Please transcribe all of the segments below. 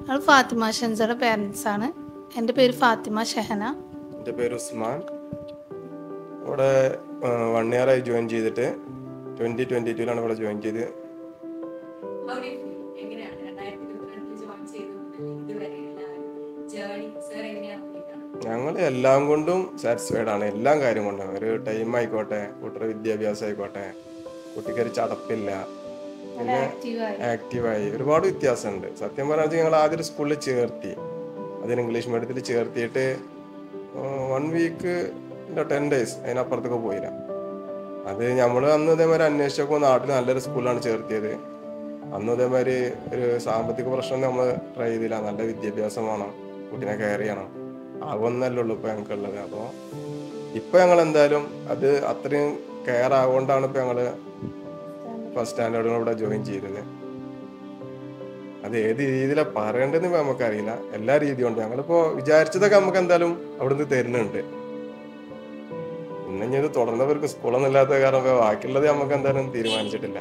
ഞങ്ങൾ ഫാത്തിമ ഷൻസയുടെ പേരൻസ് ആണ് എൻ്റെ പേര് ഫാത്തിമ ഷെഹന എൻ്റെ പേര് ഉസ്മാൻ ഇവിടെ വൺ ഇയർ ആയി ജോയിൻ ചെയ്തിട്ട് ട്വൻറ്റി ട്വൻറ്റി ടൂലാണ് ഇവിടെ ജോയിൻ ചെയ്ത് How do you feel? എങ്ങനെയാണ് രണ്ടായിരത്തി ഇരുപത്തിരണ്ടിൽ ജോയിൻ ചെയ്തു ഇതുവരെയുള്ള ജേർണി സർ എങ്ങനെയാണ് നോക്കിക്കാണുന്നത് ഞങ്ങൾ എല്ലാം കൊണ്ടും സാറ്റിസ്ഫൈഡ് ആണ് എല്ലാം കാര്യം കൊണ്ടും ഒരു ടൈം ആയിക്കോട്ടെ കുട്ടിയുടെ വിദ്യാഭ്യാസം ആയിക്കോട്ടെ കുട്ടിക്ക് ഒരു ചടപ്പില്ല പിന്നെ ആക്റ്റീവായി ആക്റ്റീവായി ഒരുപാട് വ്യത്യാസമുണ്ട് സത്യം പറഞ്ഞാൽ ഞങ്ങൾ ആദ്യം ഒരു സ്കൂളിൽ ചേർത്തി അതിന് ഇംഗ്ലീഷ് മീഡിയത്തിൽ ചേർത്തിയിട്ട് വൺ വീക്ക് ടെൻ ഡേയ്സ് അതിനപ്പുറത്തൊക്കെ പോയില്ല അത് നമ്മൾ അന്ന് ഇതേമാതിരി അന്വേഷിച്ചപ്പോൾ നാട്ടിൽ നല്ലൊരു സ്കൂളിലാണ് ചേർത്തിയത് അന്ന് ഇതേമാതിരി ഒരു സാമ്പത്തിക പ്രശ്നം നമ്മൾ ട്രൈ ചെയ്തില്ല നല്ല വിദ്യാഭ്യാസം വേണം കുട്ടീനെ കെയർ ചെയ്യണം ആകുന്നല്ലേ ഉള്ളൂ ഇപ്പൊ ഞങ്ങൾക്കുള്ളത് അപ്പോൾ ഇപ്പൊ ഞങ്ങൾ എന്തായാലും അത് അത്രയും കെയർ ആവുകൊണ്ടാണ് ഇപ്പൊ ഞങ്ങള് ഫസ്റ്റ് സ്റ്റാൻഡേർഡിൽ ഇവിടെ ജോയിൻ ചെയ്തത് അത് ഏത് രീതിയിലാണ് പറയേണ്ടതെന്ന് ഇപ്പൊ നമുക്കറിയില്ല എല്ലാ രീതിയും ഉണ്ട് ഞങ്ങളിപ്പോ വിചാരിച്ചതൊക്കെ നമുക്ക് എന്തായാലും അവിടുന്ന് തരുന്നുണ്ട് പിന്നെ ഇനി ഇത് തുടർന്നവർക്ക് സ്കൂളൊന്നും ഇല്ലാത്ത കാരണം ഇപ്പൊ ബാക്കിയുള്ളത് നമുക്ക് എന്തായാലും തീരുമാനിച്ചിട്ടില്ല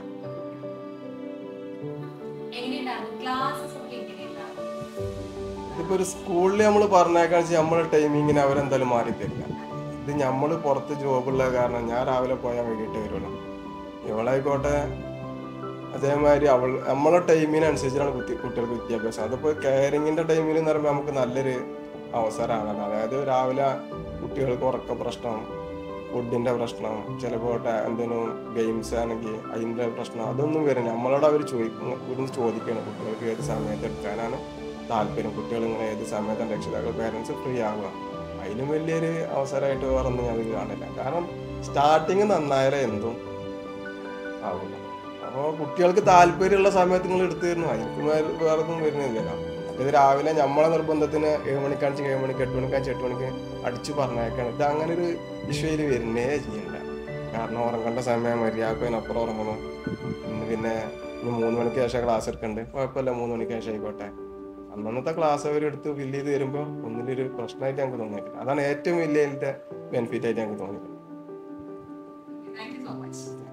എങ്ങനെയുണ്ടായിരുന്നു ക്ലാസ്സസ് ഒക്കെ എങ്ങനെയുണ്ടായിരുന്നു ഇതിപ്പോ ഒരു സ്കൂളിൽ നമ്മൾ പറഞ്ഞേക്കാന്ന് വെച്ചാൽ നമ്മളെ ടൈമിങ്ങിന് അവരെന്തായാലും മാറി തരില്ല ഇത് നമ്മൾ പുറത്ത് ജോബുള്ള കാരണം ഞാൻ രാവിലെ പോയാൽ വേണ്ടിയിട്ട് വരുള്ളൂ ഇവളായിക്കോട്ടെ അതേമാതിരി അവൾ നമ്മളെ ടൈമിനനുസരിച്ചാണ് കുട്ടി കുട്ടികൾക്ക് വിദ്യാഭ്യാസം അതിപ്പോൾ കെയറിങ്ങിന്റെ ടൈമിൽ എന്ന് പറയുമ്പോൾ നമുക്ക് നല്ലൊരു അവസരമാണല്ലോ അതായത് രാവിലെ കുട്ടികൾക്ക് ഉറക്ക പ്രശ്നം ഫുഡിന്റെ പ്രശ്നം ചിലപ്പോൾ എന്തെങ്കിലും ഗെയിംസ് ആണെങ്കിൽ അതിന്റെ പ്രശ്നം അതൊന്നും വരും നമ്മളോട് അവർ ചോദിക്കും ഇവിടുന്ന് ചോദിക്കണം കുട്ടികൾക്ക് ഏത് സമയത്ത് എടുക്കാനാണ് താല്പര്യം കുട്ടികൾ ഇങ്ങനെ ഏത് സമയത്താണ് രക്ഷിതാക്കൾ പേരൻസ് ഫ്രീ ആവുക അതിലും വലിയൊരു അവസരമായിട്ട് വേറെ ഒന്നും ഞാൻ കാണില്ല കാരണം സ്റ്റാർട്ടിങ് നന്നായാലേ എന്തും ആവില്ല അപ്പോൾ കുട്ടികൾക്ക് താല്പര്യമുള്ള സമയത്ത് നിങ്ങൾ എടുത്തു തരുന്നു അതിന് വേറെ വേറെ ഒന്നും വരുന്നില്ലല്ലോ ഇത് രാവിലെ നമ്മളെ നിർബന്ധത്തിന് ഏഴ് മണിക്കാണിച്ച് ഏഴ് മണിക്ക് എട്ട് മണിക്കാണിച്ച് എട്ട് മണിക്ക് അടിച്ചു പറഞ്ഞേക്കാണ് ഇത് അങ്ങനെ ഒരു വിഷയിൽ വരുന്നേ ചെയ്യണ്ട കാരണം ഉറങ്ങേണ്ട സമയം മര്യാദക്ക് അതിനപ്പുറം ഉറങ്ങണം ഇന്ന് പിന്നെ ഇനി മൂന്ന് മണിക്ക് ശേഷം ക്ലാസ് എടുക്കണ്ട് കുഴപ്പമില്ല മൂന്ന് മണിക്ക് ശേഷം ആയിക്കോട്ടെ അന്നന്നത്തെ ക്ലാസ് അവർ എടുത്ത് ഫില്ല് ചെയ്ത് വരുമ്പോൾ ഒന്നിലൊരു പ്രശ്നമായിട്ട് ഞങ്ങൾക്ക് തോന്നിയിട്ടില്ല അതാണ് ഏറ്റവും വലിയ അതിൻ്റെ ബെനിഫിറ്റ് ആയിട്ട് ഞങ്ങൾക്ക് തോന്നിയിട്ടുള്ളത് താങ്ക് യു സോ മച്ച്